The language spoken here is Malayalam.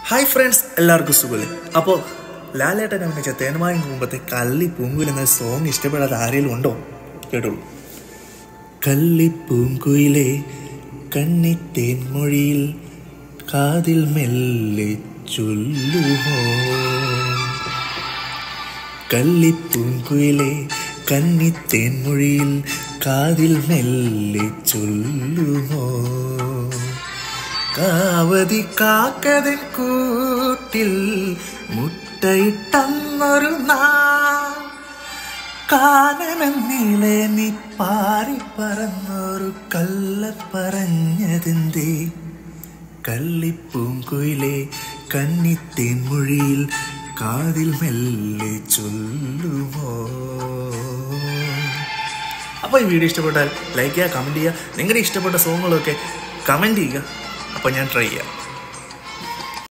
ഹായ് ഫ്രണ്ട്സ് എല്ലാവർക്കും സുഖല്ലേ അപ്പോൾ ലാലേട്ടൻ അഭിനയിച്ച തേന്മായും കുമ്പത്തെ കള്ളി പൂങ്കുയിൽ എന്ന സോങ് ഇഷ്ടപ്പെടാത്ത ആരെങ്കിലും ഉണ്ടോ കേട്ടോളൂ കള്ളിപ്പൂങ്കുയിലെ കണ്ണിത്തേൻ മൊഴിയിൽ കാതിൽ മെല്ലെ ചൊല്ലുമോ കള്ളിപ്പൂങ്കുയിലെ കന്നിത്തേൻ മൊഴിയിൽ കാതിൽ മെല്ലെ ചൊല്ലുമോ കാവതി കാക്കതൻ കൂട്ടിൽ മുട്ടയിട്ടന്നൊരു നാ കാനനന്നിലെ നീ പാറി പറന്നൊരു കല്ല പറഞ്ഞതിന്തേ കള്ളിപ്പൂങ്കുയിലെ കന്നിത്തേൻ മൊഴിയിൽ കാതിൽ മെല്ലെ ചൊല്ലുമോ അപ്പോൾ ഈ വീഡിയോ ഇഷ്ടപ്പെട്ടാൽ ലൈക്ക് ചെയ്യുക കമൻറ്റ് ചെയ്യുക നിങ്ങളുടെ ഇഷ്ടപ്പെട്ട സോങ്ങുകളൊക്കെ കമൻറ്റ് ചെയ്യുക അപ്പോൾ ഞാൻ ട്രൈ ചെയ്യാം